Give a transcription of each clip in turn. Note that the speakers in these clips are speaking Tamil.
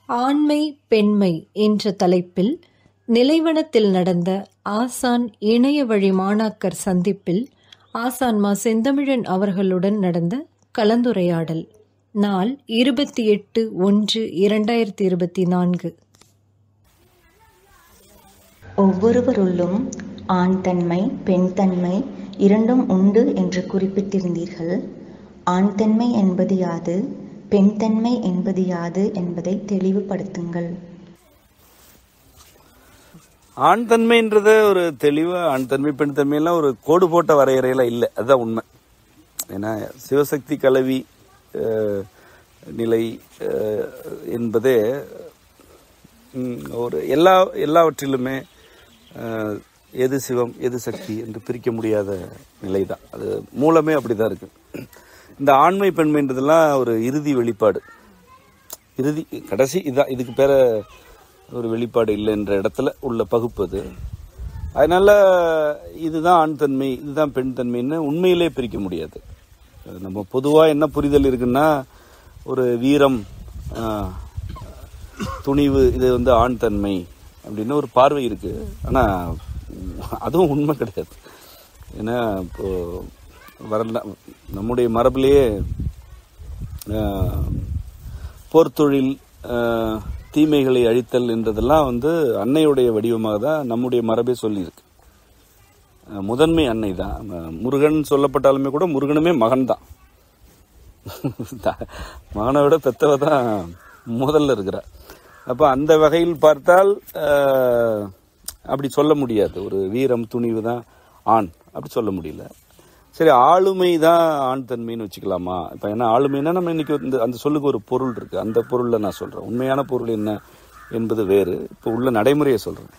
ஆண்மை பெண்மை என்ற தலைப்பில் நிலைவனத்தில் நடந்த ஆசான் இணைய வழி மாணாக்கர் சந்திப்பில் ஆசான் மா செந்தமிழன் அவர்களுடன் நடந்த கலந்துரையாடல் நாள் இருபத்தி எட்டு ஒன்று இரண்டாயிரத்தி இருபத்தி நான்கு ஒவ்வொருவருள்ளும் ஆண் தன்மை பெண் தன்மை இரண்டும் உண்டு என்று குறிப்பிட்டிருந்தீர்கள் ஆண் தன்மை என்பது யாது பெண் தன்மை என்பது யாது என்பதை தெளிவுபடுத்துங்கள் ஆண் தன்மைன்றது ஒரு தெளிவா ஆண் தன்மை பெண் தன்மையெல்லாம் ஒரு கோடு போட்ட வரையறையில இல்லை அதுதான் உண்மை ஏன்னா சிவசக்தி கலவி அஹ், நிலை அஹ், என்பதே ம், ஒரு எல்லா எல்லாவற்றிலுமே அஹ், எது சிவம் எது சக்தி என்று பிரிக்க முடியாத நிலை தான் அது மூலமே அப்படிதான் இருக்கு இந்த ஆண்மை பெண்மைன்றதெல்லாம் ஒரு இறுதி வெளிப்பாடு இறுதி கடைசி இதான் இதுக்கு பேர ஒரு வெளிப்பாடு இல்லைன்ற இடத்துல உள்ள பகுப்பு அது அதனால இதுதான் ஆண் தன்மை இதுதான் பெண் தன்மைன்னு உண்மையிலே பிரிக்க முடியாது நம்ம பொதுவா என்ன புரிதல் இருக்குன்னா ஒரு வீரம் ஆஹ், துணிவு இது வந்து ஆண் தன்மை அப்படின்னு ஒரு பார்வை இருக்கு ஆனா அதுவும் உண்மை கிடையாது ஏன்னா இப்போ வரல நம்முடைய மரபிலேயே ஆஹ், போர்த்தொழில் ஆஹ், தீமைகளை அழித்தல் என்றதெல்லாம் வந்து அன்னையுடைய வடிவமாக தான் நம்முடைய மரபே சொல்லியிருக்கு ஆஹ், முதன்மை அன்னை தான் ஆஹ், முருகன் சொல்லப்பட்டாலுமே கூட முருகனுமே மகன் தான் மகனை விட பெத்தவ தான் முதல்ல இருக்கிறா அப்ப அந்த வகையில் பார்த்தால் ஆஹ், அப்படி சொல்ல முடியாது ஒரு வீரம் துணிவு தான் ஆண் அப்படி சொல்ல முடியல சரி ஆளுமை தான் ஆண் தன்மைன்னு வச்சுக்கலாமா இப்ப என்ன ஆளுமைன்னா நம்ம இன்னைக்கு இந்த அந்த சொல்லுக்கு ஒரு பொருள் இருக்கு அந்த பொருள்ல நான் சொல்றேன் உண்மையான பொருள் என்ன என்பது வேறு இப்போ உள்ள நடைமுறையை சொல்றேன்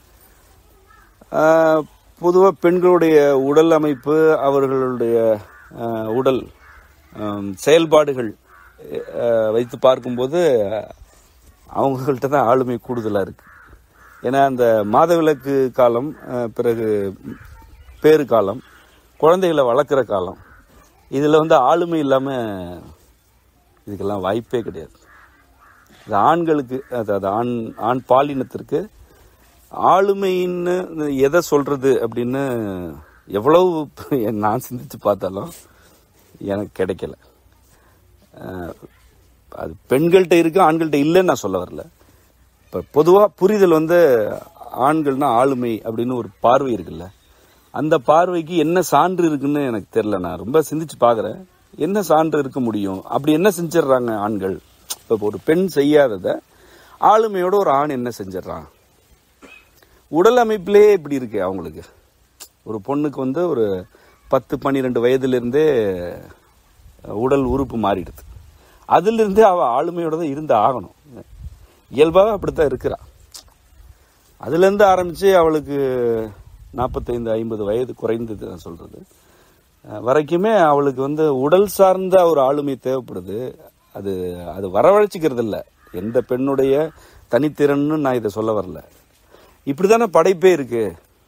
ஆஹ், பொதுவா பெண்களுடைய உடல் அமைப்பு அவர்களுடைய ஆஹ், உடல் ஆம், செயல்பாடுகள் ஆஹ், வைத்து பார்க்கும்போது அவங்கள்ட்ட தான் ஆளுமை கூடுதலா இருக்கு ஏன்னா அந்த மாதவிலக்கு காலம் ஆஹ், பிறகு பேறு காலம் குழந்தைகளை வளர்க்குற காலம் இதுல வந்து ஆளுமை இல்லாம இதுக்கெல்லாம் வாய்ப்பே கிடையாது இது ஆண்களுக்கு அதாவது ஆண் ஆண் பாலினத்திற்கு ஆளுமைன்னு எதை சொல்றது அப்படின்னு எவ்வளவு நான் சிந்திச்சு பார்த்தாலும் எனக்கு கிடைக்கல அஹ், அது பெண்கள்கிட்ட இருக்கு ஆண்கள்கிட்ட இல்லைன்னு நான் சொல்ல வரல இப்ப பொதுவா புரிதல் வந்து ஆண்கள்னா ஆளுமை அப்படின்னு ஒரு பார்வை இருக்குல்ல அந்த பார்வைக்கு என்ன சான்று இருக்குன்னு எனக்கு தெரியல நான் ரொம்ப சிந்திச்சு பாக்குறேன் என்ன சான்று இருக்க முடியும் அப்படி என்ன செஞ்சிடுறாங்க ஆண்கள் இப்ப ஒரு பெண் செய்யாதத ஆளுமையோட ஒரு ஆண் என்ன செஞ்சிடறான் உடல் அமைப்பிலே இப்படி இருக்கு அவங்களுக்கு ஒரு பொண்ணுக்கு வந்து ஒரு பத்து பன்னிரெண்டு வயதுல இருந்தே உடல் உறுப்பு மாறிடுது அதுல இருந்தே அவ ஆளுமையோட தான் இருந்து ஆகணும் இயல்பாக அப்படித்தான் இருக்கிறா அதுல இருந்து ஆரம்பிச்சு அவளுக்கு நாற்பத்தைந்து ஐம்பது வயது குறைந்தது நான் சொல்றது அஹ் வரைக்குமே அவளுக்கு வந்து உடல் சார்ந்த ஒரு ஆளுமை தேவைப்படுது அது அது வரவழைச்சிக்கிறது இல்ல எந்த பெண்ணுடைய தனித்திறன்னு நான் இதை சொல்ல வரல இப்படித்தானே படைப்பே இருக்கு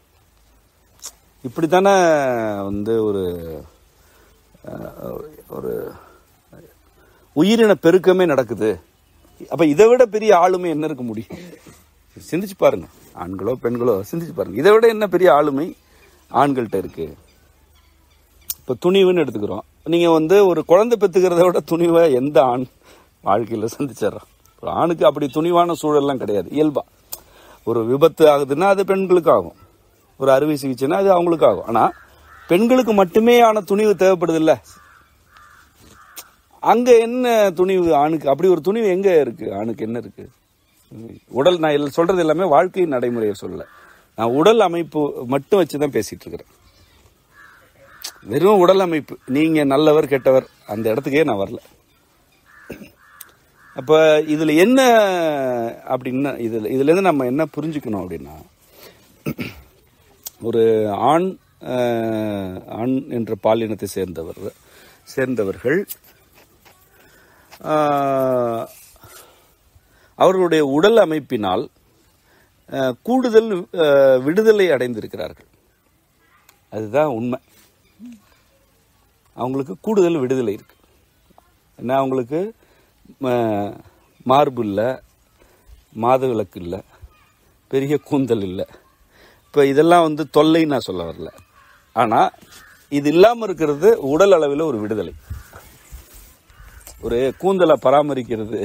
இப்படித்தானே வந்து ஒரு அஹ், ஒரு உயிரின பெருக்கமே நடக்குது அப்ப இதை விட பெரிய ஆளுமை என்ன இருக்க முடியும் சிந்திச்சு பாருங்க ஆண்களோ பெண்களோ சிந்திச்சு பாருங்க இதை விட என்ன பெரிய ஆளுமை ஆண்கள்ட்ட இருக்கு இப்ப துணிவுன்னு எடுத்துக்கிறோம் நீங்க வந்து ஒரு குழந்தை பெத்துக்கிறத விட துணிவை எந்த ஆண் வாழ்க்கையில சந்திச்சிடறோம் ஒரு ஆணுக்கு அப்படி துணிவான சூழல்லாம் கிடையாது இயல்பா ஒரு விபத்து ஆகுதுன்னா அது பெண்களுக்கு ஆகும் ஒரு அறுவை சிகிச்சைன்னா அது அவங்களுக்கு ஆகும் ஆனா பெண்களுக்கு மட்டுமே ஆன துணிவு தேவைப்படுது இல்ல அங்க என்ன துணிவு ஆணுக்கு அப்படி ஒரு துணிவு எங்க இருக்கு ஆணுக்கு என்ன இருக்கு உடல் நான் எல்லாம் சொல்றது எல்லாமே வாழ்க்கை நடைமுறையை சொல்லல நான் உடல் அமைப்பு மட்டும் வச்சுதான் பேசிட்டு இருக்கிறேன் வெறும் உடல் அமைப்பு நீங்க நல்லவர் கெட்டவர் அந்த இடத்துக்கே நான் வரல அப்ப இதுல என்ன அப்படின்னா இதுல இதுல இருந்து நம்ம என்ன புரிஞ்சுக்கணும் அப்படின்னா ஒரு ஆண் அஹ், ஆண் என்ற பாலினத்தை சேர்ந்தவர் சேர்ந்தவர்கள் ஆஹ், அவர்களுடைய உடல் அமைப்பினால் அஹ், கூடுதல் அஹ், விடுதலை அடைந்திருக்கிறார்கள் அதுதான் உண்மை அவங்களுக்கு கூடுதல் விடுதலை இருக்கு ஏன்னா அவங்களுக்கு ம- மார்பு இல்லை மாதவிலக்கு இல்லை பெரிய கூந்தல் இல்லை இப்போ இதெல்லாம் வந்து தொல்லைன்னு நான் சொல்ல வரல ஆனால் இது இல்லாமல் இருக்கிறது உடல் அளவில் ஒரு விடுதலை ஒரு கூந்தலை பராமரிக்கிறது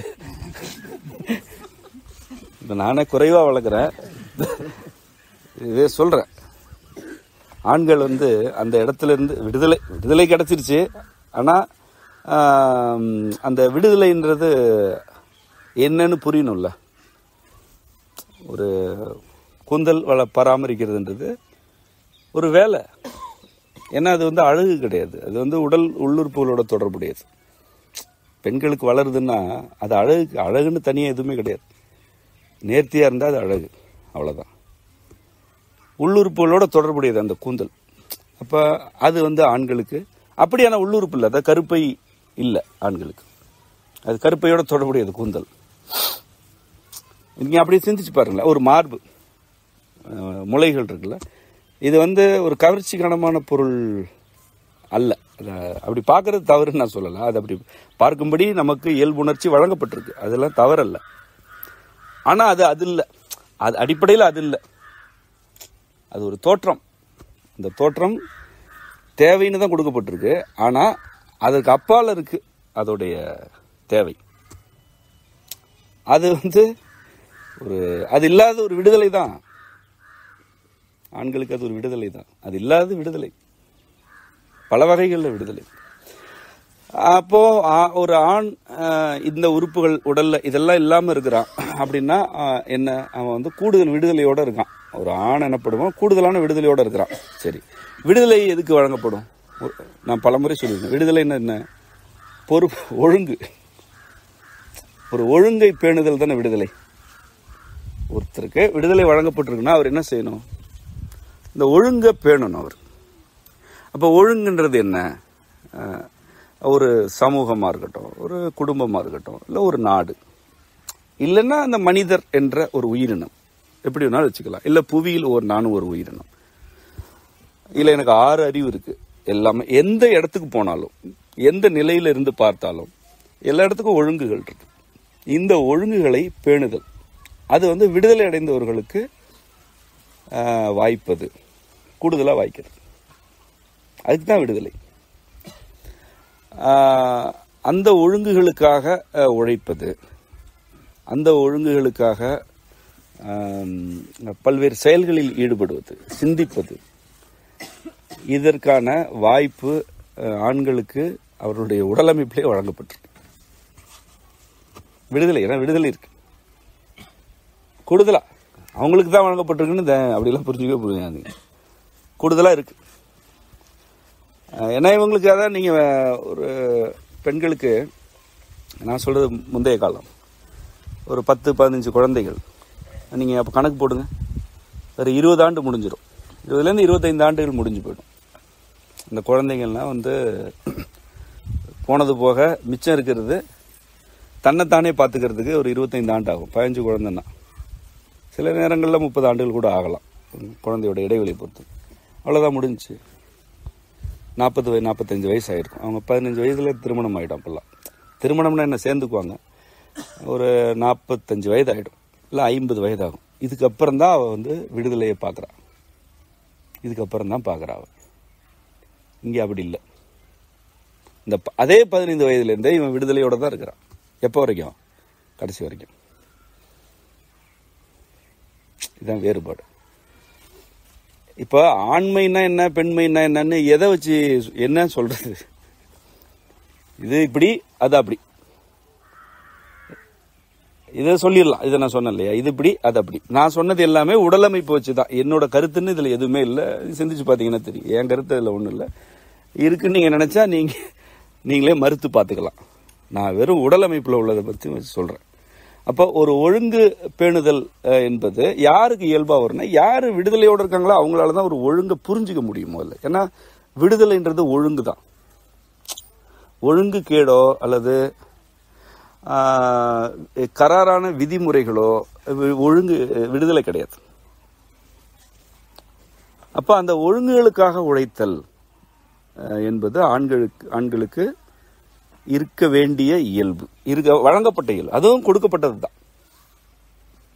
இப்போ நானே குறைவாக வளர்க்குறேன் இதே சொல்கிறேன் ஆண்கள் வந்து அந்த இடத்துல இருந்து விடுதலை விடுதலை கிடைச்சிருச்சு ஆனால் அந்த விடுதலைன்றது என்னன்னு புரியணும்ல ஒரு கூந்தல் வள பராமரிக்கிறதுன்றது ஒரு வேலை ஏன்னா அது வந்து அழகு கிடையாது அது வந்து உடல் உள்ளுறுப்புகளோட தொடர்புடையது பெண்களுக்கு வளருதுன்னா அது அழகு அழகுன்னு தனியாக எதுவுமே கிடையாது நேர்த்தியாக இருந்தால் அது அழகு அவ்வளோதான் உள்ளுறுப்புகளோட தொடர்புடையது அந்த கூந்தல் அப்போ அது வந்து ஆண்களுக்கு அப்படியான உள்ளுறுப்பு இல்லை அதாவது கருப்பை இல்லை ஆண்களுக்கு அது கருப்பையோட தொடர்புடையது கூந்தல் நீங்கள் அப்படியே சிந்திச்சு பாருங்களேன் ஒரு மார்பு அஹ், முளைகள் இருக்குல்ல இது வந்து ஒரு கவர்ச்சிகரமான பொருள் அல்ல அத அப்படி பார்க்கறது தவறுன்னு நான் சொல்லலை அது அப்படி பார்க்கும்படி நமக்கு இயல்புணர்ச்சி வழங்கப்பட்டிருக்கு அதெல்லாம் தவறல்ல ஆனால் அது அது இல்லை அது அடிப்படையில் அது இல்லை அது ஒரு தோற்றம் இந்த தோற்றம் தேவைன்னு தான் கொடுக்கப்பட்டிருக்கு ஆனால் அதுக்கு அப்பால் இருக்கு அதோடைய தேவை அது வந்து ஒரு அது இல்லாத ஒரு விடுதலை தான் ஆண்களுக்கு அது ஒரு விடுதலை தான் அது இல்லாத விடுதலை பல வகைகளில் விடுதலை அப்போ ஆ- ஒரு ஆண் ஆ, இந்த உறுப்புகள் உடல்ல இதெல்லாம் இல்லாம இருக்கிறான் அப்படின்னா ஆ, என்ன அவன் வந்து கூடுதல் விடுதலையோட இருக்கான் ஒரு ஆண் எனப்படுவான் கூடுதலான விடுதலையோட இருக்கிறான் சரி விடுதலை எதுக்கு வழங்கப்படும் ஒ- நான் பலமுறை சொல்லியிருக்கேன் விடுதலைன்னா என்ன பொறுப்பு ஒழுங்கு ஒரு ஒழுங்கை பேணுதல் தானே விடுதலை ஒருத்தருக்கு விடுதலை வழங்கப்பட்டிருக்குன்னா அவர் என்ன செய்யணும் இந்த ஒழுங்கை பேணணும் அவர் அப்போ ஒழுங்குன்றது என்ன அஹ், ஒரு சமூகமாக இருக்கட்டும் ஒரு குடும்பமாக இருக்கட்டும் இல்லை ஒரு நாடு இல்லைன்னா அந்த மனிதர் என்ற ஒரு உயிரினம் எப்படி வேணாலும் வச்சுக்கலாம் இல்லை புவியில் ஒரு நானும் ஒரு உயிரினம் இல்லை எனக்கு ஆறு அறிவு இருக்கு எல்லாமே எந்த இடத்துக்கு போனாலும் எந்த நிலையில இருந்து பார்த்தாலும் எல்லா இடத்துக்கும் ஒழுங்குகள் இருக்கு இந்த ஒழுங்குகளை பேணுதல் அது வந்து விடுதலை அடைந்தவர்களுக்கு ஆஹ், வாய்ப்பது கூடுதலாக வாய்க்கிறது அதுக்கு தான் விடுதலை ஆஹ், அந்த ஒழுங்குகளுக்காக ஆஹ், உழைப்பது அந்த ஒழுங்குகளுக்காக ஆம், பல்வேறு செயல்களில் ஈடுபடுவது சிந்திப்பது இதற்கான வாய்ப்பு அஹ், ஆண்களுக்கு அவர்களுடைய உடலமைப்பிலே வழங்கப்பட்டிருக்கு விடுதலை ஏன்னா விடுதலை இருக்கு கூடுதலா அவங்களுக்கு தான் வழங்கப்பட்டிருக்குன்னு த- அப்படிலாம் புரிஞ்சுக்கவே புரியாது கூடுதலா இருக்கு அஹ், ஏன்னா இவங்களுக்கு அதான் நீங்க அஹ், ஒரு பெண்களுக்கு நான் சொல்றது முந்தைய காலம் ஒரு பத்து பதினஞ்சு குழந்தைகள் நீங்கள் அப்போ கணக்கு போடுங்க ஒரு இருபது ஆண்டு முடிஞ்சிடும் இருபதுலேருந்து இருபத்தைந்து ஆண்டுகள் முடிஞ்சு போயிடும் இந்த குழந்தைங்கள்லாம் வந்து போனது போக மிச்சம் இருக்கிறது தன்னைத்தானே பார்த்துக்கிறதுக்கு ஒரு இருபத்தைந்து ஆண்டு ஆகும் பதினஞ்சு குழந்தைன்னா சில நேரங்களில் முப்பது ஆண்டுகள் கூட ஆகலாம் உம், குழந்தையோட இடைவெளி பொறுத்து அவ்வளோதான் முடிஞ்சுச்சு நாற்பது வய நாற்பத்தஞ்சு வயசு ஆயிருக்கும் அவங்க பதினஞ்சு வயசுல திருமணம் ஆகிடும் அப்போல்லாம் திருமணம்னா என்ன சேர்ந்துக்குவாங்க ஒரு நாற்பத்தஞ்சு வயது ஆகிடும் இல்லை ஐம்பது வயதாகும் இதுக்கப்புறம் தான் அவள் வந்து விடுதலையை பார்க்குறா இதுக்கப்புறம் தான் பார்க்குறா அவள் இங்கே அப்படி இல்லை இந்த ப- அதே பதினைந்து வயதுலேருந்தே இவன் விடுதலையோட தான் இருக்கிறான் எப்போ வரைக்கும் கடைசி வரைக்கும் இதுதான் வேறுபாடு இப்போ ஆண்மைன்னா என்ன பெண்மைன்னா என்னன்னு எதை வச்சு என்ன சொல்றது இது இப்படி அது அப்படி இதை சொல்லிடலாம் இதை நான் சொன்னேன் இல்லையா இது இப்படி அது அப்படி நான் சொன்னது எல்லாமே உடலமைப்பு வச்சு தான் என்னோட கருத்துன்னு இதில் எதுவுமே இல்லை சிந்திச்சு பார்த்தீங்கன்னா தெரியும் என் கருத்து இதில் ஒன்றும் இல்லை இருக்குன்னு நீங்கள் நினச்சா நீங்கள் நீங்களே மறுத்து பார்த்துக்கலாம் நான் வெறும் உடலமைப்பில் உள்ளதை பற்றி சொல்கிறேன் அப்போ ஒரு ஒழுங்கு பேணுதல் அஹ், என்பது யாருக்கு இயல்பாக வரும்னா யார் விடுதலையோடு இருக்காங்களோ அவங்களால தான் ஒரு ஒழுங்கை புரிஞ்சுக்க முடியும் முதல்ல ஏன்னா விடுதலைன்றது ஒழுங்கு தான் ஒழுங்கு கேடோ அல்லது ஆஹ், கராரான விதிமுறைகளோ வி- ஒழுங்கு விடுதலை கிடையாது அப்ப அந்த ஒழுங்குகளுக்காக உழைத்தல் அஹ், என்பது ஆண்களுக்கு ஆண்களுக்கு இருக்க வேண்டிய இயல்பு இருக்க வழங்கப்பட்ட இயல்பு அதுவும் கொடுக்கப்பட்டது தான்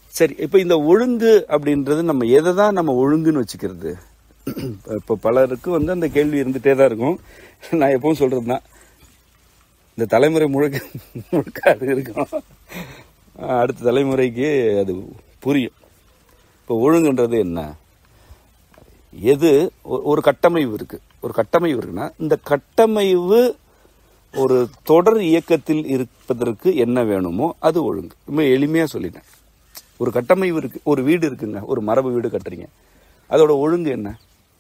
சரி இப்போ இந்த ஒழுங்கு அப்படின்றது நம்ம எதை தான் நம்ம ஒழுங்குன்னு வச்சுக்கிறது இப்போ பலருக்கு வந்து அந்த கேள்வி இருந்துகிட்டே தான் இருக்கும் நான் எப்பவும் சொல்கிறது தான் இந்த தலைமுறை முழுக்க முழுக்க அது இருக்கும் அடுத்த தலைமுறைக்கு அது புரியும் இப்போ ஒழுங்குன்றது என்ன எது ஒ- ஒரு கட்டமைவு இருக்கு ஒரு கட்டமைவு இருக்குன்னா இந்த கட்டமைவு ஒரு தொடர் இயக்கத்தில் இருப்பதற்கு என்ன வேணுமோ அது ஒழுங்கு ரொம்ப எளிமையா சொல்லிட்டேன் ஒரு கட்டமைவு இருக்கு ஒரு வீடு இருக்குங்க ஒரு மரபு வீடு கட்டுறீங்க அதோட ஒழுங்கு என்ன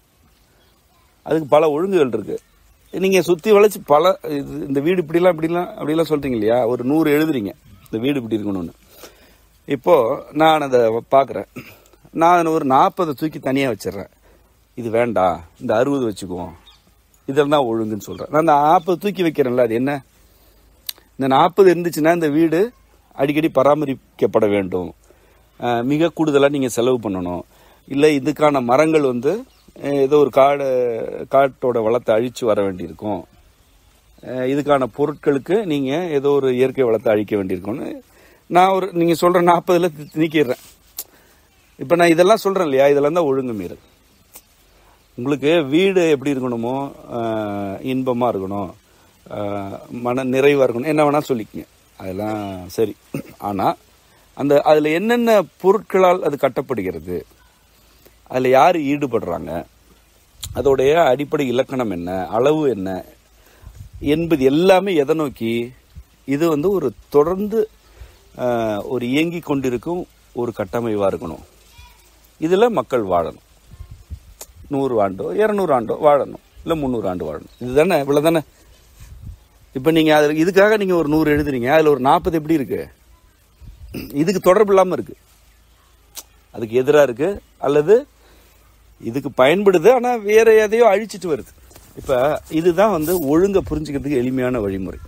அதுக்கு பல ஒழுங்குகள் இருக்கு நீங்க சுத்தி வளைச்சு பல இது இந்த வீடு இப்படிலாம் இப்படிலாம் அப்படிலாம் சொல்றீங்க இல்லையா ஒரு நூறு எழுதுறீங்க இந்த வீடு இப்படி இருக்கணும்னு இப்போ நான் அதை பார்க்குறேன் நான் ஒரு நாற்பதை தூக்கி தனியாக வச்சிடுறேன் இது வேண்டாம் இந்த அறுபது வச்சுக்குவோம் இதெல்லாம் தான் ஒழுங்குன்னு சொல்கிறேன் நான் இந்த நாற்பது தூக்கி வைக்கிறேன்ல அது என்ன இந்த நாற்பது இருந்துச்சுன்னா இந்த வீடு அடிக்கடி பராமரிக்கப்பட வேண்டும் அஹ் மிக கூடுதலாக நீங்கள் செலவு பண்ணணும் இல்லை இதுக்கான மரங்கள் வந்து அஹ் ஏதோ ஒரு காடு காட்டோட வளத்தை அழிச்சு வர வேண்டியிருக்கும் அஹ் இதுக்கான பொருட்களுக்கு நீங்கள் ஏதோ ஒரு இயற்கை வளத்தை அழிக்க வேண்டியிருக்கும்னு நான் ஒரு நீங்கள் சொல்கிற நாற்பதில் நீக்கிடுறேன் இப்போ நான் இதெல்லாம் சொல்கிறேன் இல்லையா இதெல்லாம் தான் ஒழுங்கு மீறல் உங்களுக்கு வீடு எப்படி இருக்கணுமோ ஆஹ் இன்பமா இருக்கணும் ஆஹ் மன நிறைவா இருக்கணும் என்ன வேணா சொல்லிக்கங்க அதெல்லாம் சரி ஆனா அந்த அதுல என்னென்ன பொருட்களால் அது கட்டப்படுகிறது அதுல யார் ஈடுபடுறாங்க அதோடைய அடிப்படை இலக்கணம் என்ன அளவு என்ன என்பது எல்லாமே எதை நோக்கி இது வந்து ஒரு தொடர்ந்து ஆஹ், ஒரு இயங்கி கொண்டிருக்கும் ஒரு கட்டமைவா இருக்கணும் இதுல மக்கள் வாழணும் நூறு ஆண்டோ இரநூறு ஆண்டோ வாழணும் இல்லை முந்நூறு ஆண்டு வாழணும் இதுதானே இவ்வளவுதானே இப்போ நீங்கள் அதில் இதுக்காக நீங்கள் ஒரு நூறு எழுதுறீங்க அதில் ஒரு நாற்பது எப்படி இருக்கு இதுக்கு தொடர்பு இல்லாமல் இருக்கு அதுக்கு எதிராக இருக்கு அல்லது இதுக்கு பயன்படுது ஆனால் வேற எதையோ அழிச்சிட்டு வருது இப்போ இதுதான் வந்து ஒழுங்கை புரிஞ்சுக்கிறதுக்கு எளிமையான வழிமுறை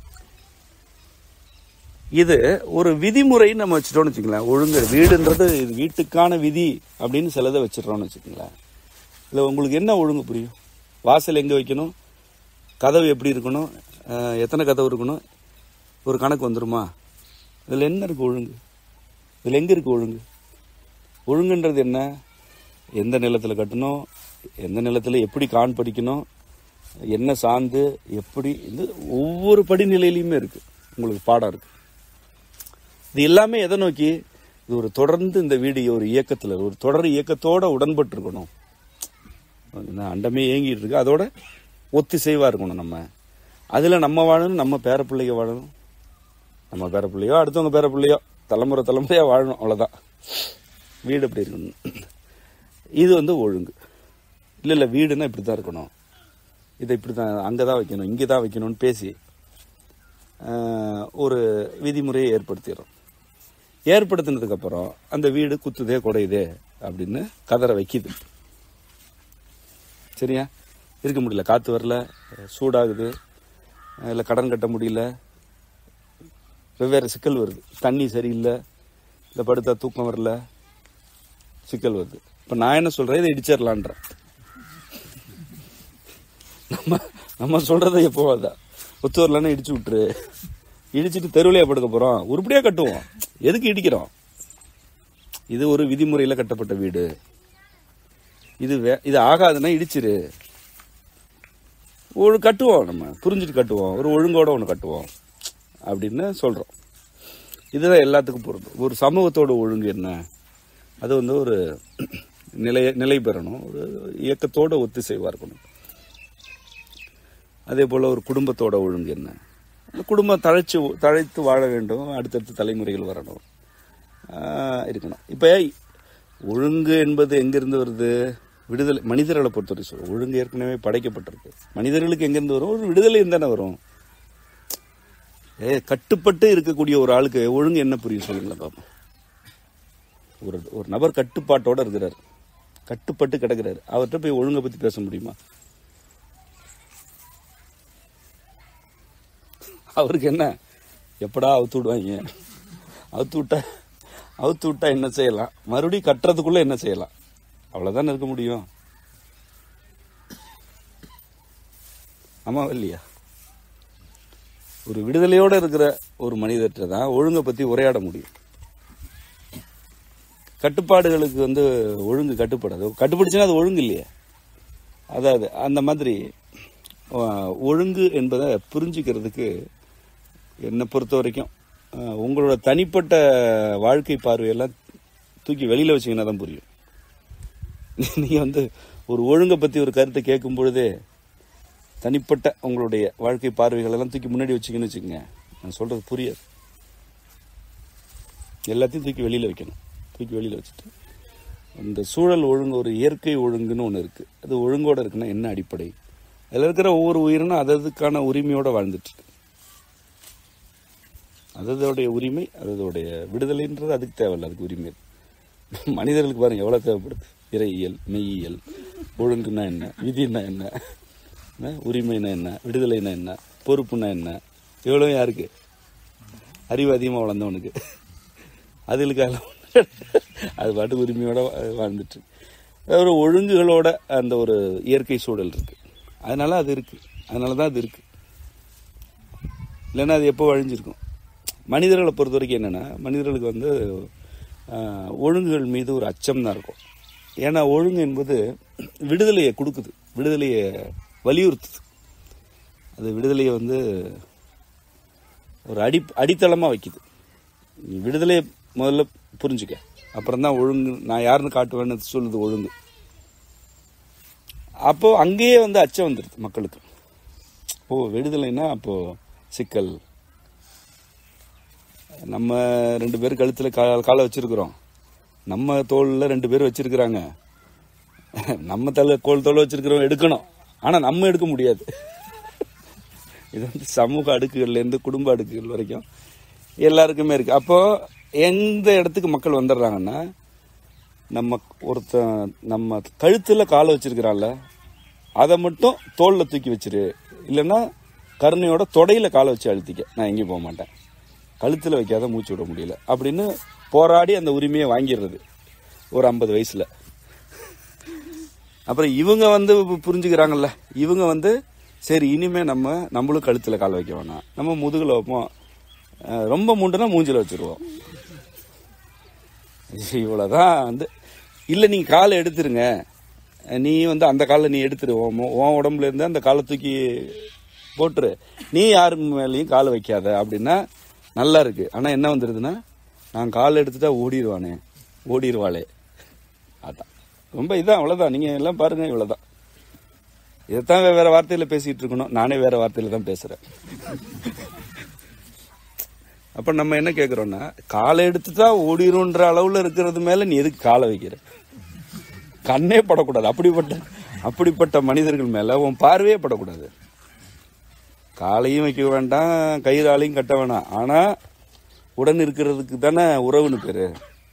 இது ஒரு விதிமுறைன்னு நம்ம வச்சுட்டோம்னு வச்சுக்கலாம் ஒழுங்கு வீடுன்றது இது வீட்டுக்கான விதி அப்படின்னு சிலதை வச்சிடறோம்னு வச்சுக்கோங்களேன் இல்லை உங்களுக்கு என்ன ஒழுங்கு புரியும் வாசல் எங்கே வைக்கணும் கதவு எப்படி இருக்கணும் அஹ், எத்தனை கதவு இருக்கணும் ஒரு கணக்கு வந்துருமா இதில் என்ன இருக்கு ஒழுங்கு இதில் எங்கே இருக்கு ஒழுங்கு ஒழுங்குன்றது என்ன எந்த நிலத்தில் கட்டணும் எந்த நிலத்தில் எப்படி கான் படிக்கணும் என்ன சார்ந்து எப்படி இது ஒவ்வொரு படிநிலையிலையுமே இருக்கு உங்களுக்கு பாடம் இருக்கு இது எல்லாமே எதை நோக்கி இது ஒரு தொடர்ந்து இந்த வீடு ஒரு இயக்கத்தில் ஒரு தொடர் இயக்கத்தோட உடன்பட்டு இருக்கணும் என்ன, அண்டமே இயங்கிட்டு இருக்கு அதோட ஒத்திசைவா இருக்கணும் நம்ம அதுல நம்ம வாழணும் நம்ம பேர பிள்ளைங்க வாழணும் நம்ம பேர பிள்ளையோ அடுத்தவங்க பேர பிள்ளையோ தலைமுறை தலைமுறையா வாழணும் அவ்வளவுதான் வீடு எப்படி இருக்கணும் இது வந்து ஒழுங்கு இல்ல இல்ல வீடுன்னா இப்படித்தான் இருக்கணும் இதை இப்படித்தான் அங்கதான் வைக்கணும் இங்கே தான் வைக்கணும்னு பேசி ஆஹ், ஒரு விதிமுறையை ஏற்படுத்திடுறோம் ஏற்படுத்தினதுக்கு அப்புறம் அந்த வீடு குத்துதே குடையுதே அப்படின்னு கதற வைக்குது சரியா இருக்க முடியல காற்று வரல சூடாகுது இல்லை கடன் கட்ட முடியல வெவ்வேறு சிக்கல் வருது தண்ணி சரியில்லை இல்லை படுத்தா தூக்கம் வரல சிக்கல் வருது இப்போ நான் என்ன சொல்கிறேன் இதை இடிச்சிடலான்றேன் நம்ம நம்ம சொல்கிறத எப்போ அதான் ஒத்து வரலன்னா இடிச்சு விட்டுரு இடிச்சிட்டு தெருவிலையா படுக்க போகிறோம் உருப்படியாக கட்டுவோம் எதுக்கு இடிக்கிறோம் இது ஒரு விதிமுறையில் கட்டப்பட்ட வீடு இது வே- இது ஆகாதுன்னா இடிச்சிரு ஒரு கட்டுவோம் நம்ம புரிஞ்சுட்டு கட்டுவோம் ஒரு ஒழுங்கோட ஒன்று கட்டுவோம் அப்படின்னு சொல்றோம் இதுதான் எல்லாத்துக்கும் பொருந்தும் ஒரு சமூகத்தோட ஒழுங்கு என்ன அது வந்து ஒரு நிலை நிலை பெறணும் ஒரு இயக்கத்தோட ஒத்திசைவா இருக்கணும் அதே போல ஒரு குடும்பத்தோட ஒழுங்கு என்ன அந்த குடும்பம் தழைச்சு தழைத்து வாழ வேண்டும் அடுத்தடுத்த தலைமுறைகள் வரணும் ஆஹ் இருக்கணும் இப்போ ஒழுங்கு என்பது எங்கிருந்து வருது விடுதலை மனிதர்களை பொறுத்தவரை சொல்றோம் ஒழுங்கு ஏற்கனவே படைக்கப்பட்டிருக்கு மனிதர்களுக்கு எங்கிருந்து வரும் ஒரு விடுதலை தானே வரும் ஏ கட்டுப்பட்டு இருக்கக்கூடிய ஒரு ஆளுக்கு ஒழுங்கு என்ன புரியும் சொல்லுங்களேன் பாப்போம் ஒரு ஒரு நபர் கட்டுப்பாட்டோட இருக்கிறார் கட்டுப்பட்டு கிடக்கிறாரு அவர்கிட்ட போய் ஒழுங்கை பத்தி பேச முடியுமா அவருக்கு என்ன எப்படா அவுத்து விடுவாங்க அவுத்து விட்டா அவுத்து விட்டா என்ன செய்யலாம் மறுபடியும் கட்டுறதுக்குள்ள என்ன செய்யலாம் அவ்வளவுதான் இருக்க முடியும் ஆமா இல்லையா ஒரு விடுதலையோட இருக்கிற ஒரு மனிதர்கிட்ட தான் ஒழுங்கை பத்தி உரையாட முடியும் கட்டுப்பாடுகளுக்கு வந்து ஒழுங்கு கட்டுப்படாது கட்டுப்பிடிச்சுன்னா அது ஒழுங்கு இல்லையே அதாவது அந்த மாதிரி அஹ், ஒழுங்கு என்பதை புரிஞ்சுக்கிறதுக்கு என்னை பொறுத்த வரைக்கும் அஹ், உங்களோட தனிப்பட்ட வாழ்க்கை பார்வையெல்லாம் தூக்கி வெளியில வச்சீங்கன்னா தான் புரியும் நீங்க வந்து ஒரு ஒழுங்கை பத்தி ஒரு கருத்தை கேட்கும் பொழுதே தனிப்பட்ட உங்களுடைய வாழ்க்கை பார்வைகள் எல்லாம் தூக்கி முன்னாடி வச்சீங்கன்னு வச்சுக்கோங்க நான் சொல்றது புரியாது எல்லாத்தையும் தூக்கி வெளியில வைக்கணும் தூக்கி வெளியில வச்சுட்டு அந்த சூழல் ஒழுங்கு ஒரு இயற்கை ஒழுங்குன்னு ஒன்று இருக்கு அது ஒழுங்கோட இருக்குன்னா என்ன அடிப்படை அதில் இருக்கிற ஒவ்வொரு உயிரினும் அததுக்கான உரிமையோட வாழ்ந்துட்டு இருக்கு அதோடைய உரிமை அதோடைய விடுதலைன்றது அதுக்கு தேவையில்ல அதுக்கு உரிமை மனிதர்களுக்கு பாருங்க எவ்வளவு தேவைப்படுது இறையியல் மெய்யியல் ஒழுங்குனா என்ன விதினா என்ன என்ன? உரிமைனா என்ன விடுதலைனா என்ன பொறுப்புனா என்ன எவ்வளவு யாருக்கு அறிவு அதிகமாக வளர்ந்தவனுக்கு அதுகளுக்கு அதெல்லாம் அது பாட்டு உரிமையோட வா- வாழ்ந்துட்டு இருக்கு. ஒரு ஒழுங்குகளோட அந்த ஒரு இயற்கை சூழல் இருக்கு அதனால அது இருக்கு அதனால தான் அது இருக்கு இல்லைன்னா அது எப்போ அழிஞ்சிருக்கும் மனிதர்களை பொறுத்த வரைக்கும் என்னன்னா மனிதர்களுக்கு வந்து ஆஹ், ஒழுங்குகள் மீது ஒரு அச்சம் தான் இருக்கும் ஏன்னா ஒழுங்கு என்பது விடுதலையை கொடுக்குது விடுதலையை வலியுறுத்துது அது விடுதலையை வந்து ஒரு அடி அடித்தளமா வைக்குது நீ விடுதலையை முதல்ல புரிஞ்சுக்க அப்புறம் தான் ஒழுங்கு நான் யாருன்னு காட்டுவேன்னு சொல்லுது ஒழுங்கு அப்போ அங்கேயே வந்து அச்சம் வந்துடுது மக்களுக்கு ஓ விடுதலைன்னா அப்போ சிக்கல் நம்ம ரெண்டு பேர் கழுத்துல கா- காலை வச்சிருக்கிறோம் நம்ம தோல்ல ரெண்டு பேர் வச்சிருக்கிறாங்க நம்ம தலை கோல் தோல் வச்சிருக்கிறோம் எடுக்கணும் ஆனா நம்ம எடுக்க முடியாது இது வந்து சமூக அடுக்குகள்ல இருந்து குடும்ப அடுக்குகள் வரைக்கும் எல்லாருக்குமே இருக்கு அப்போ எந்த இடத்துக்கு மக்கள் வந்துடுறாங்கன்னா நம்ம ஒருத்தன் நம்ம கழுத்துல காலை வச்சிருக்கிறான்ல அதை மட்டும் தோல்ல தூக்கி வச்சிரு இல்லைன்னா கருணையோட தொடையில காலை வச்சு அழுத்திக்க நான் எங்கேயும் போக மாட்டேன் கழுத்துல வைக்காத மூச்சு விட முடியல அப்படின்னு போராடி அந்த உரிமையை வாங்கிடுறது ஒரு ஐம்பது வயசுல அப்புறம் இவங்க வந்து பு- புரிஞ்சுக்கிறாங்கல்ல இவங்க வந்து சரி இனிமே நம்ம நம்மளும் கழுத்துல கால் வைக்க வேணாம் நம்ம முதுகுல வைப்போம் அஹ் ரொம்ப முண்டுனா மூஞ்சில வச்சிருவோம் இவ்வளவுதான் வந்து இல்ல நீங்க காலை எடுத்துருங்க நீ வந்து அந்த காலை நீ எடுத்துரு உன் மு- உன் உடம்புல இருந்து அந்த காலை தூக்கி போட்டுரு நீ யாரு மேலேயும் காலை வைக்காத அப்படின்னா நல்லா இருக்கு ஆனா என்ன வந்துருதுன்னா நான் கால் எடுத்துட்டா ஓடிடுவானே ஓடிடுவாளே அதான் ரொம்ப இதான் அவ்வளவுதான் நீங்க எல்லாம் பாருங்க இவ்வளவுதான் இதைத்தான் வேற வார்த்தையில பேசிட்டு இருக்கணும் நானே வேற வார்த்தையில தான் பேசுறேன் அப்ப நம்ம என்ன கேக்குறோம்னா காலை எடுத்துட்டா ஓடிரும்ன்ற அளவுல இருக்கிறது மேல நீ எதுக்கு காலை வைக்கிற கண்ணே படக்கூடாது அப்படிப்பட்ட அப்படிப்பட்ட மனிதர்கள் மேல உன் பார்வையே படக்கூடாது காலையும் வைக்க வேண்டாம் கயிறாலையும் கட்ட வேணாம் ஆனா உடன் இருக்கிறதுக்கு தானே உறவுன்னு பேரு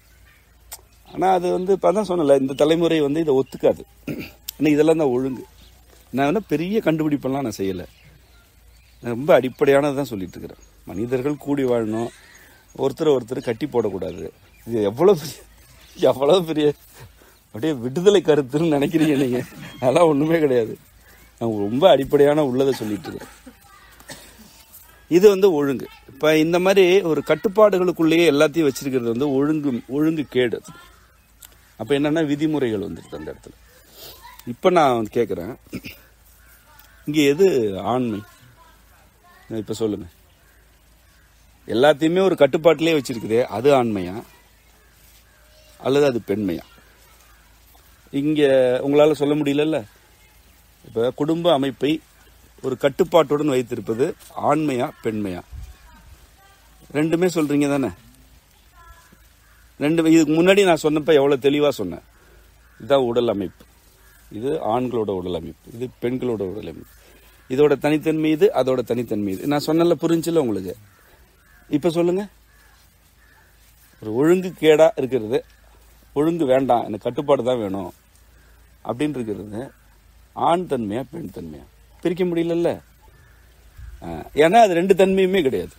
ஆனா அது வந்து இப்பதான் சொன்னல இந்த தலைமுறை வந்து இதை ஒத்துக்காது ஆனா இதெல்லாம் தான் ஒழுங்கு நான் வேணா பெரிய கண்டுபிடிப்பெல்லாம் நான் செய்யல நான் ரொம்ப அடிப்படையானதான் சொல்லிட்டு இருக்கிறேன் மனிதர்கள் கூடி வாழணும் ஒருத்தர் ஒருத்தர் கட்டி போடக்கூடாது இது எவ்வளவு பெரிய எவ்வளவு பெரிய அப்படியே விடுதலை கருத்துன்னு நினைக்கிறீங்க நீங்க அதெல்லாம் ஒண்ணுமே கிடையாது நான் ரொம்ப அடிப்படையான உள்ளதை சொல்லிட்டு இருக்கிறேன் இது வந்து ஒழுங்கு இப்ப இந்த மாதிரி ஒரு கட்டுப்பாடுகளுக்குள்ளேயே எல்லாத்தையும் வச்சிருக்கிறது வந்து ஒழுங்கு ஒழுங்கு கேடு அப்ப என்னன்னா விதிமுறைகள் வந்துருக்கு அந்த இடத்துல இப்ப நான் கேக்குறேன் இங்க எது ஆண்மை இப்ப சொல்லுங்க எல்லாத்தையுமே ஒரு கட்டுப்பாட்டிலே வச்சிருக்குதே அது ஆண்மையா அல்லது அது பெண்மையா இங்க உங்களால சொல்ல முடியலல்ல இப்ப குடும்ப அமைப்பை ஒரு கட்டுப்பாட்டுடன் வைத்திருப்பது ஆண்மையா பெண்மையா ரெண்டுமே சொல்றீங்க தானே ரெண்டு இதுக்கு முன்னாடி நான் சொன்னப்ப எவ்வளவு தெளிவா சொன்னேன் இதுதான் உடல் அமைப்பு இது ஆண்களோட உடல் அமைப்பு இது பெண்களோட உடல் அமைப்பு இதோட தனித்தன்மை இது அதோட தனித்தன்மை இது நான் சொன்னல புரிஞ்சுல உங்களுக்கு இப்ப சொல்லுங்க ஒரு ஒழுங்கு கேடா இருக்கிறது ஒழுங்கு வேண்டாம் எனக்கு கட்டுப்பாடு தான் வேணும் அப்படின்னு இருக்கிறது ஆண் தன்மையா பெண் தன்மையா பிரிக்க முடியலல்ல ஆஹ், ஏன்னா அது ரெண்டு தன்மையுமே கிடையாது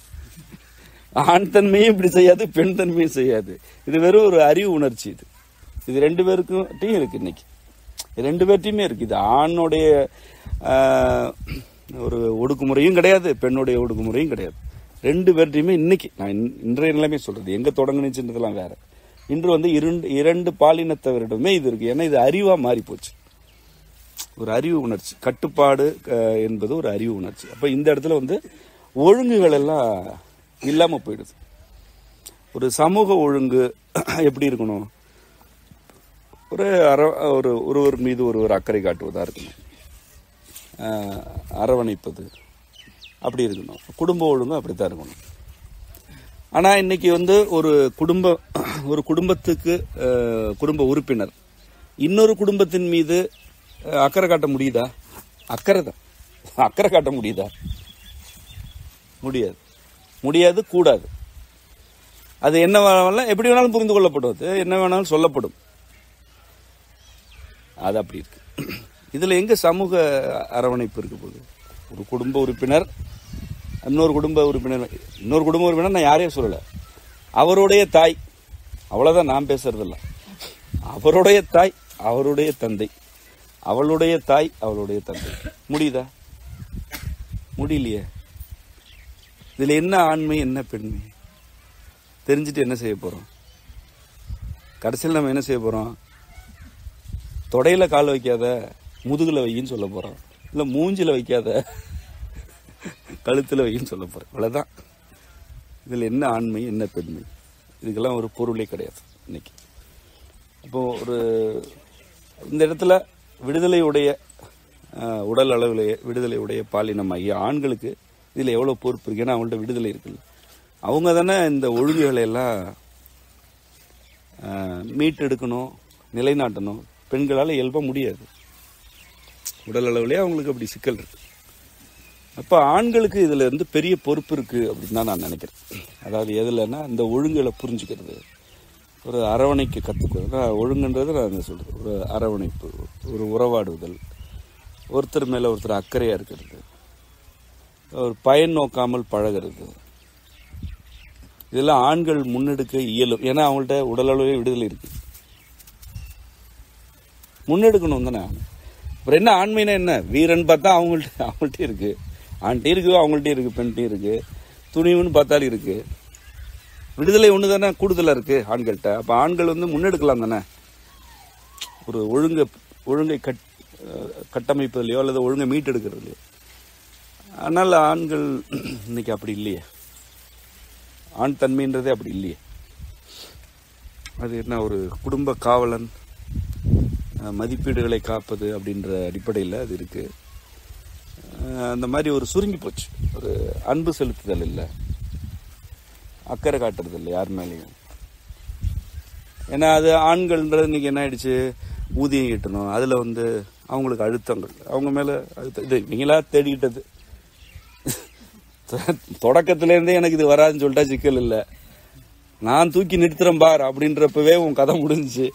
ஆண் தன்மையும் இப்படி செய்யாது பெண் தன்மையும் செய்யாது இது வெறும் ஒரு அறிவு உணர்ச்சி இது இது ரெண்டு பேருக்கும் டீம் இருக்கு இன்னைக்கு இது ரெண்டு பேர்ட்டையுமே இருக்கு இது ஆணுடைய ஆஹ், ஒரு ஒடுக்குமுறையும் கிடையாது பெண்ணுடைய ஒடுக்குமுறையும் கிடையாது ரெண்டு பேர்ட்டையுமே இன்னைக்கு நான் இன்- இன்றைய நிலைமை சொல்றது எங்க தொடங்குனுச்சுன்றதெல்லாம் வேற இன்று வந்து இரண்டு இரண்டு பாலினத்தவரிடமே இது இருக்கு ஏன்னா இது அறிவா மாறி போச்சு ஒரு அறிவு உணர்ச்சி கட்டுப்பாடு அஹ், என்பது ஒரு அறிவு உணர்ச்சி அப்ப இந்த இடத்துல வந்து ஒழுங்குகள் எல்லாம் இல்லாம போயிடுது ஒரு சமூக ஒழுங்கு எப்படி இருக்கணும் ஒரு அர ஒரு ஒருவர் மீது ஒருவர் அக்கறை காட்டுவதா இருக்கணும் அஹ், அரவணைப்பது அப்படி இருக்கணும் குடும்ப ஒழுங்கும் அப்படித்தான் இருக்கணும் ஆனா இன்னைக்கு வந்து ஒரு குடும்ப ஒரு குடும்பத்துக்கு அஹ், குடும்ப உறுப்பினர் இன்னொரு குடும்பத்தின் மீது அஹ், அக்கறை காட்ட முடியுதா அக்கறை தான் அக்கறை காட்ட முடியுதா முடியாது முடியாது கூடாது அது என்ன வேணாலும் எப்படி வேணாலும் புரிந்து கொள்ளப்படும் அது என்ன வேணாலும் சொல்லப்படும் அது அப்படி இருக்கு இதுல எங்க சமூக அரவணைப்பு இருக்கு போகுது ஒரு குடும்ப உறுப்பினர் இன்னொரு குடும்ப உறுப்பினர் இன்னொரு குடும்ப உறுப்பினர் நான் யாரையும் சொல்லல அவருடைய தாய் அவ்வளவுதான் நான் பேசுறதில்ல அவருடைய தாய் அவருடைய தந்தை அவளுடைய தாய் அவளுடைய தந்தை முடியுதா முடியலையே இதுல என்ன ஆண்மை என்ன பெண்மை தெரிஞ்சுட்டு என்ன செய்ய போறோம் கடைசியில் நம்ம என்ன செய்ய போறோம் தொடையில கால் வைக்காத முதுகுல வையின்னு சொல்ல போறோம் இல்ல மூஞ்சில வைக்காத கழுத்துல வையின்னு சொல்ல போறோம் இவ்வளவுதான் இதுல என்ன ஆண்மை என்ன பெண்மை இதுக்கெல்லாம் ஒரு பொருளே கிடையாது இன்னைக்கு அப்போ ஒரு இந்த இடத்துல விடுதலையுடைய அஹ், உடல் அளவிலேயே விடுதலையுடைய பாலினமாகிய ஆண்களுக்கு இதுல எவ்வளவு பொறுப்பு இருக்கு ஏன்னா அவங்கள்ட்ட விடுதலை இருக்குல்ல அவங்க தானே இந்த ஒழுங்குகளை எல்லாம் அஹ், மீட்டெடுக்கணும் நிலைநாட்டணும் பெண்களால் இயல்பா முடியாது உடல் அளவுலயே அவங்களுக்கு அப்படி சிக்கல் இருக்கு அப்ப ஆண்களுக்கு இதுல இருந்து பெரிய பொறுப்பு இருக்கு அப்படின்னு தான் நான் நினைக்கிறேன் அதாவது எதுலன்னா இந்த ஒழுங்குகளை புரிஞ்சுக்கிறது ஒரு அரவணைக்கு கத்துக்கிறது நான் ஒழுங்குன்றது நான் என்ன சொல்றது ஒரு அரவணைப்பு ஒரு உறவாடுதல் ஒருத்தர் மேல ஒருத்தர் அக்கறையா இருக்கிறது ஒரு பயன் நோக்காமல் பழகிறது இதெல்லாம் ஆண்கள் முன்னெடுக்க இயலும் ஏன்னா அவங்கள்ட்ட உடலளவே விடுதலை இருக்கு முன்னெடுக்கணும் தானே அப்புறம் என்ன ஆண்மைனா என்ன வீரன் பார்த்தா அவங்கள்ட்ட அவங்கள்ட்ட இருக்கு ஆண்ட்டையும் இருக்கு அவங்கள்ட்டயும் இருக்கு பெண்ட்டையும் இருக்கு துணிவுன்னு பார்த்தாலும் இருக்கு விடுதலை ஒன்று தானே கூடுதலாக இருக்கு ஆண்கள்கிட்ட அப்போ ஆண்கள் வந்து முன்னெடுக்கலாம் தானே ஒரு ஒழுங்க ஒழுங்கை கட் அஹ் கட்டமைப்பதிலையோ அல்லது ஒழுங்கை மீட்டெடுக்கிறதுலையோ ஆனால் ஆண்கள் இன்னைக்கு அப்படி இல்லையே ஆண் தன்மைன்றதே அப்படி இல்லையே அது என்ன ஒரு குடும்ப காவலன் அஹ் மதிப்பீடுகளை காப்பது அப்படின்ற அடிப்படையில் அது இருக்கு அஹ் அந்த மாதிரி ஒரு சுருங்கி போச்சு ஒரு அன்பு செலுத்துதல் இல்லை அக்கறை காட்டுறது இல்லை யார் மேலேயும் ஏன்னா அது ஆண்கள்ன்றது இன்னைக்கு என்ன ஆயிடுச்சு ஊதியம் ஈட்டணும் அதுல வந்து அவங்களுக்கு அழுத்தங்கள் அவங்க மேல அழுத்தம் இது நீங்களா தேடிக்கிட்டது தொடக்கத்துல இருந்தே எனக்கு இது வராதுன்னு சொல்லிட்டா சிக்கல் இல்ல நான் தூக்கி நிறுத்துறேன் பார் அப்படின்றப்பவே உன் கதை முடிஞ்சுச்சு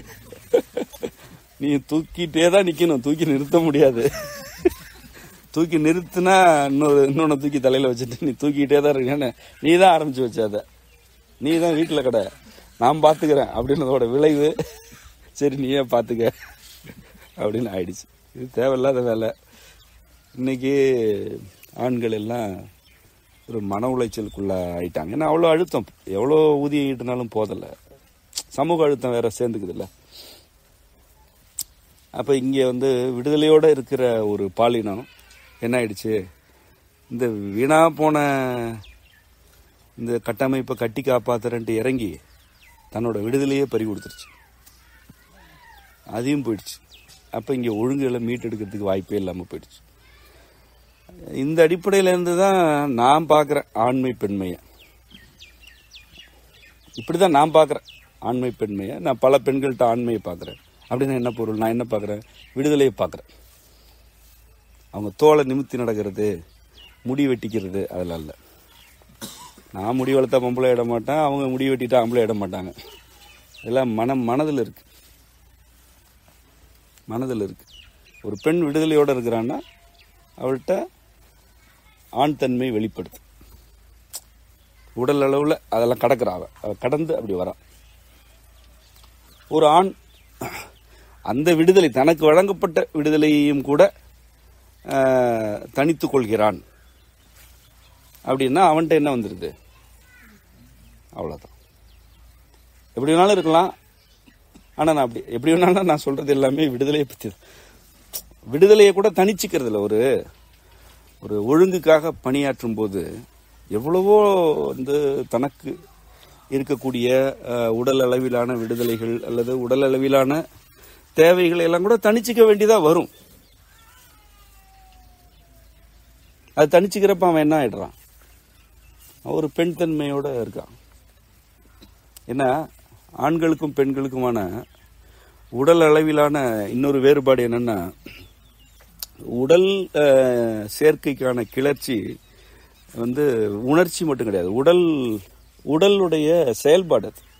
நீ தூக்கிட்டே தான் நிக்கணும் தூக்கி நிறுத்த முடியாது தூக்கி நிறுத்தினா இன்னொரு இன்னொன்னு தூக்கி தலையில வச்சுட்டு நீ தூக்கிட்டே தான் இருக்கேன்னு நீ தான் ஆரம்பிச்சு வச்ச அத நீ தான் வீட்டுல கடை நான் பாத்துக்கிறேன் அப்படின்றதோட விளைவு சரி நீயே பாத்துக்க அப்படின்னு ஆயிடுச்சு இது தேவையில்லாத வேலை இன்னைக்கு ஆண்கள் எல்லாம் ஒரு மன உளைச்சலுக்குள்ள ஆயிட்டாங்க ஏன்னா அவ்வளோ அழுத்தம் எவ்வளோ ஊதியம் ஈட்டினாலும் போதல சமூக அழுத்தம் வேற சேர்ந்துக்குதுல்ல அப்ப இங்க வந்து விடுதலையோட இருக்கிற ஒரு பாலினம் என்ன ஆயிடுச்சு இந்த வீணா போன இந்த கட்டமைப்பை கட்டி காப்பாத்துறன்ட்டு இறங்கி தன்னோட விடுதலையே பறி கொடுத்துருச்சு அதையும் போயிடுச்சு அப்ப இங்க ஒழுங்குகளை மீட்டெடுக்கிறதுக்கு வாய்ப்பே இல்லாம போயிடுச்சு இந்த அடிப்படையில இருந்து தான் நான் பார்க்கிறேன் ஆண்மை பெண்மையை இப்படிதான் நான் பார்க்கிறேன் ஆண்மை பெண்மையை நான் பல பெண்கள்கிட்ட ஆண்மையை பார்க்கிறேன் அப்படின்னா என்ன பொருள் நான் என்ன பார்க்கிறேன் விடுதலையை பார்க்கிறேன் அவங்க தோலை நிமித்தி நடக்கிறது முடி வெட்டிக்கிறது அதெல்லாம் இல்லை நான் முடி வளர்த்தா பொம்பளை இட மாட்டேன் அவங்க முடி வெட்டிட்டா ஆம்பளை இட மாட்டாங்க இதெல்லாம் மனம் மனதில் இருக்கு மனதில் இருக்கு ஒரு பெண் விடுதலையோட இருக்கிறான்னா அவள்கிட்ட ஆண் தன்மை வெளிப்படுது உடல் அளவுல அதெல்லாம் கடக்குறா அவ அவ கடந்து அப்படி வரா ஒரு ஆண் அந்த விடுதலை தனக்கு வழங்கப்பட்ட விடுதலையையும் கூட ஆஹ், தனித்துக் கொள்கிறான் அப்படின்னா அவன்கிட்ட என்ன வந்துருது அவ்வளவுதான் எப்படி வேணாலும் இருக்கலாம் ஆனா நான் அப்படி எப்படி வேணாலும் நான் சொல்றது எல்லாமே விடுதலையை பத்தி தான். விடுதலையை கூட தனிச்சுக்கிறதுல ஒரு ஒரு ஒழுங்குக்காக பணியாற்றும் போது எவ்வளவோ வந்து தனக்கு இருக்கக்கூடிய அஹ், உடல் அளவிலான விடுதலைகள் அல்லது உடல் அளவிலான தேவைகளை எல்லாம் கூட தனிச்சுக்க வேண்டியதா வரும் அது தனிச்சுக்கிறப்ப அவன் என்ன ஆயிடுறான் அவன் ஒரு பெண் தன்மையோட இருக்கான் ஏன்னா ஆண்களுக்கும் பெண்களுக்குமான உடல் அளவிலான இன்னொரு வேறுபாடு என்னன்னா உடல் அஹ், சேர்க்கைக்கான கிளர்ச்சி வந்து உணர்ச்சி மட்டும் கிடையாது உடல் உடலுடைய செயல்பாடு அது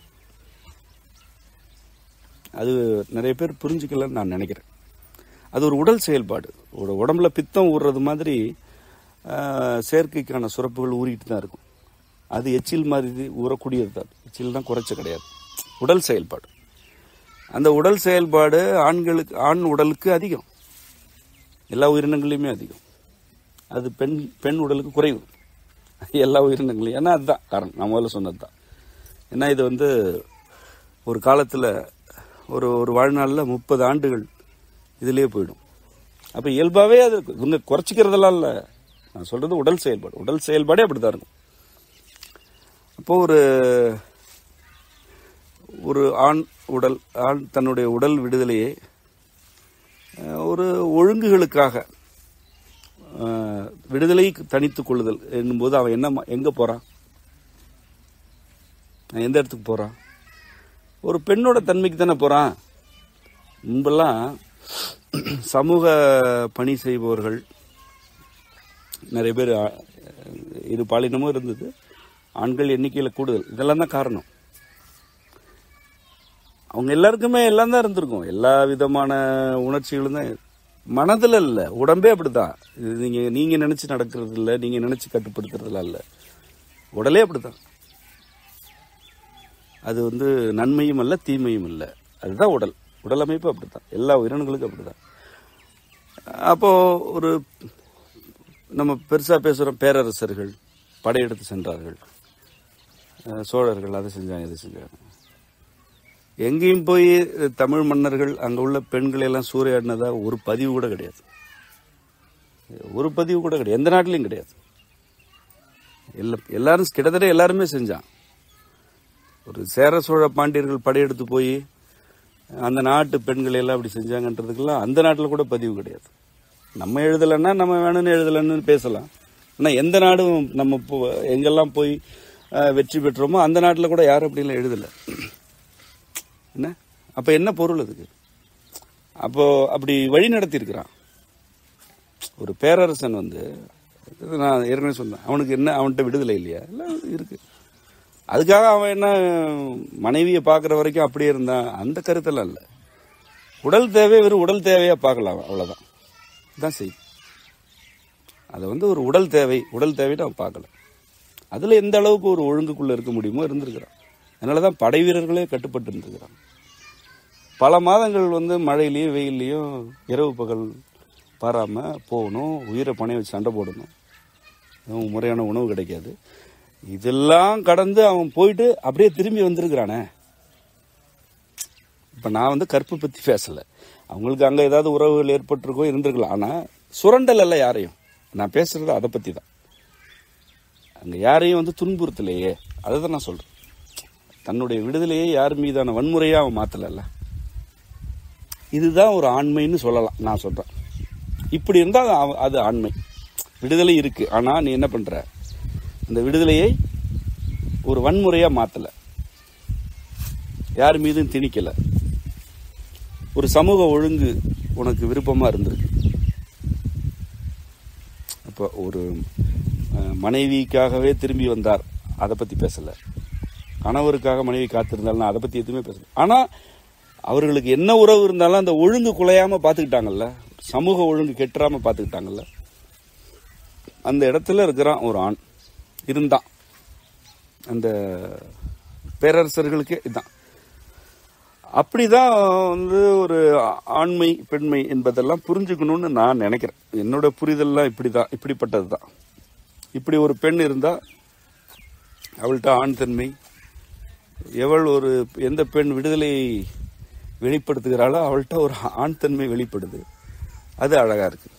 அது நிறைய பேர் புரிஞ்சுக்கலன்னு நான் நினைக்கிறேன் அது ஒரு உடல் செயல்பாடு ஒரு உடம்புல பித்தம் ஊறுறது மாதிரி அஹ், செயற்கைக்கான சுரப்புகள் ஊறிட்டு தான் இருக்கும் அது எச்சில் மாதிரி ஊறக்கூடியது தான் எச்சில் தான் குறைச்ச கிடையாது உடல் செயல்பாடு அந்த உடல் செயல்பாடு ஆண்களுக்கு ஆண் உடலுக்கு அதிகம் எல்லா உயிரினங்களையுமே அதிகம் அது பெண் பெண் உடலுக்கு குறைவு எல்லா உயிரினங்களையும் ஏன்னா அதுதான் காரணம் நான் முதல்ல சொன்னது தான் ஏன்னா இது வந்து ஒரு காலத்தில் ஒரு ஒரு வாழ்நாளில் முப்பது ஆண்டுகள் இதுலயே போயிடும் அப்போ இயல்பாகவே அது இவங்க குறைச்சிக்கிறதெல்லாம் இல்லை நான் சொல்றது உடல் செயல்பாடு உடல் செயல்பாடே அப்படிதான் இருக்கும் அப்போ ஒரு ஒரு ஆண் உடல் ஆண் தன்னுடைய உடல் விடுதலையை அஹ், ஒரு ஒழுங்குகளுக்காக அஹ், விடுதலை தனித்துக் கொள்ளுதல் என்னும்போது அவன் என்ன ம- எங்க போறான் அவன் எந்த இடத்துக்கு போறான் ஒரு பெண்ணோட தன்மைக்கு தானே போறான் முன்பெல்லாம் சமூக பணி செய்பவர்கள் நிறைய பேர் ஆ, இரு பாலினமும் இருந்தது ஆண்கள் எண்ணிக்கையில் கூடுதல் இதெல்லாம் தான் காரணம் அவங்க எல்லாருக்குமே எல்லாம் தான் இருந்திருக்கும் எல்லா விதமான உணர்ச்சிகளும் தான் மனதில் இல்லை உடம்பே அப்படிதான் இது நீங்க நீங்க நினைச்சு நடக்கிறது இல்லை நீங்க நினைச்சு கட்டுப்படுத்துறதுலாம் இல்லை உடலே அப்படிதான் அது வந்து நன்மையும் அல்ல தீமையும் இல்லை அதுதான் உடல் உடல் அமைப்பு அப்படித்தான் எல்லா உயிரினங்களுக்கும் அப்படிதான் அப்போ ஒரு நம்ம பெருசா பேசுறோம் பேரரசர்கள் படையெடுத்து சென்றார்கள் அஹ் சோழர்கள் அதை செஞ்சாங்க இதை செஞ்சாங்க எங்கேயும் போய் தமிழ் மன்னர்கள் அங்க உள்ள பெண்களை எல்லாம் சூறையாடினதா ஒரு பதிவு கூட கிடையாது ஒரு பதிவு கூட கிடையாது எந்த நாட்டிலையும் கிடையாது எல்லா எல்லாரும் கிட்டத்தட்ட எல்லாருமே செஞ்சான் ஒரு சேர சோழ பாண்டியர்கள் படையெடுத்து போய் அந்த நாட்டு பெண்களை எல்லாம் அப்படி செஞ்சாங்கன்றதுக்கெல்லாம் அந்த நாட்டில் கூட பதிவு கிடையாது நம்ம எழுதலைன்னா நம்ம வேணும்னு எழுதலைன்னு பேசலாம் ஆனா எந்த நாடும் நம்ம போ- எங்கெல்லாம் போய் அஹ், வெற்றி பெற்றோமோ அந்த நாட்டில் கூட யாரும் அப்படிலாம் எழுதலை என்ன அப்ப என்ன பொருள் அதுக்கு அப்போ அப்படி வழி நடத்தி இருக்கிறான் ஒரு பேரரசன் வந்து இது நான் ஏற்கனவே சொன்னேன் அவனுக்கு என்ன அவன்கிட்ட விடுதலை இல்லையா எல்லாம் இருக்கு அதுக்காக அவன் என்ன மனைவியை பார்க்குற வரைக்கும் அப்படியே இருந்தான் அந்த கருத்தெல்லாம் இல்லை உடல் தேவை வெறும் உடல் தேவையா பார்க்கலாம் அவன். அவ்வளவுதான் தான் செய்யும் அதை வந்து ஒரு உடல் தேவை உடல் தேவைன்னு அவன் பார்க்கல அதுல எந்த அளவுக்கு ஒரு ஒழுங்குக்குள்ள இருக்க முடியுமோ இருந்திருக்கிறான் அதனாலதான் படை வீரர்களே கட்டுப்பட்டு இருந்திருக்கிறான் பல மாதங்கள் வந்து மழையிலயும் வெயிலையும் இரவு பகல் பாராம போகணும் உயிரை பணைய வச்சு சண்டை போடணும் எதுவும் முறையான உணவு கிடைக்காது இதெல்லாம் கடந்து அவன் போயிட்டு அப்படியே திரும்பி வந்திருக்கிறானே இப்ப நான் வந்து கற்பு பத்தி பேசல அவங்களுக்கு அங்க ஏதாவது உறவுகள் ஏற்பட்டிருக்கோ இருந்திருக்கலாம் ஆனா சுரண்டல் அல்ல யாரையும் நான் பேசுறது அதை பத்தி தான் அங்க யாரையும் வந்து துன்புறுத்தலையே அதை தான் நான் சொல்றேன் தன்னுடைய விடுதலையை யார் மீதான வன்முறையா அவன் மாத்தல இதுதான் ஒரு ஆண்மைன்னு சொல்லலாம் நான் சொல்றேன் இப்படி இருந்தா அது அவ- அது ஆண்மை விடுதலை இருக்கு ஆனா நீ என்ன பண்ற அந்த விடுதலையை ஒரு வன்முறையா மாத்தல யார் மீதும் திணிக்கல ஒரு சமூக ஒழுங்கு உனக்கு விருப்பமா இருந்திருக்கு அப்போ ஒரு அஹ், மனைவிக்காகவே திரும்பி வந்தார் அதை பத்தி பேசல கணவருக்காக மனைவி காத்திருந்தாலும் அதை பத்தி எதுவுமே பேசல ஆனா அவர்களுக்கு என்ன உறவு இருந்தாலும் அந்த ஒழுங்கு குலையாம பாத்துக்கிட்டாங்கல்ல சமூக ஒழுங்கு கெட்டுறாம பாத்துக்கிட்டாங்கல்ல அந்த இடத்துல இருக்கிறான் ஒரு ஆண் இருந்தான் அந்த பேரரசர்களுக்கு இதுதான் அப்படிதான் வந்து ஒரு ஆண்மை பெண்மை என்பதெல்லாம் புரிஞ்சுக்கணும்னு நான் நினைக்கிறேன் என்னோட புரிதல்லாம் இப்படிதான் இப்படிப்பட்டதுதான் இப்படி ஒரு பெண் இருந்தா அவள்கிட்ட ஆண் தன்மை எவள் ஒரு எந்த பெண் விடுதலையை வெளிப்படுத்துகிறாளோ அவள்கிட்ட ஒரு ஆண் தன்மை வெளிப்படுது அது அழகா இருக்கு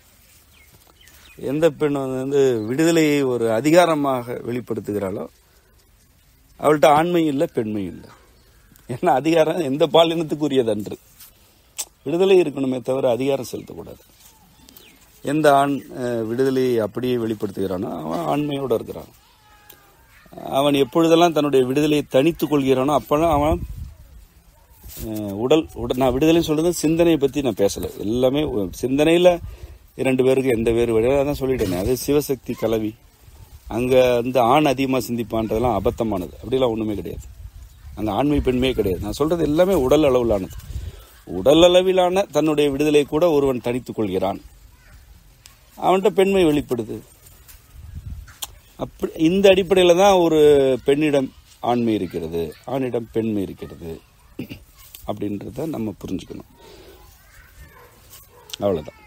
எந்த பெண் வந்து விடுதலையை ஒரு அதிகாரமாக வெளிப்படுத்துகிறாளோ அவள்கிட்ட ஆண்மை இல்லை பெண்மை இல்லை ஏன்னா அதிகாரம் எந்த பாலினத்துக்குரியது அன்று விடுதலை இருக்கணுமே தவிர அதிகாரம் செலுத்தக்கூடாது எந்த ஆண் அஹ், விடுதலையை அப்படியே வெளிப்படுத்துகிறானோ அவன் ஆண்மையோட இருக்கிறான் அவன் எப்பொழுதெல்லாம் தன்னுடைய விடுதலையை தனித்துக் கொள்கிறானோ அப்பெல்லாம் அவன் அஹ், உடல் உடல் நான் விடுதலை சொல்றது சிந்தனையை பத்தி நான் பேசல எல்லாமே ஒ- சிந்தனையில இரண்டு பேருக்கு எந்த வேறு வழியாக அதான் சொல்லிட்டேனே அது சிவசக்தி கலவி அங்க வந்து ஆண் அதிகமா சிந்திப்பான்றதெல்லாம் அபத்தமானது அப்படிலாம் ஒண்ணுமே கிடையாது அங்க ஆண்மை பெண்மையே கிடையாது நான் சொல்றது எல்லாமே உடல் அளவிலானது உடல் அளவிலான தன்னுடைய விடுதலை கூட ஒருவன் தனித்துக் கொள்கிறான் அவன்கிட்ட பெண்மை வெளிப்படுது அப்படி இந்த அடிப்படையில தான் ஒரு பெண்ணிடம் ஆண்மை இருக்கிறது ஆணிடம் பெண்மை இருக்கிறது அப்படின்றத நம்ம புரிஞ்சுக்கணும் அவ்வளவுதான்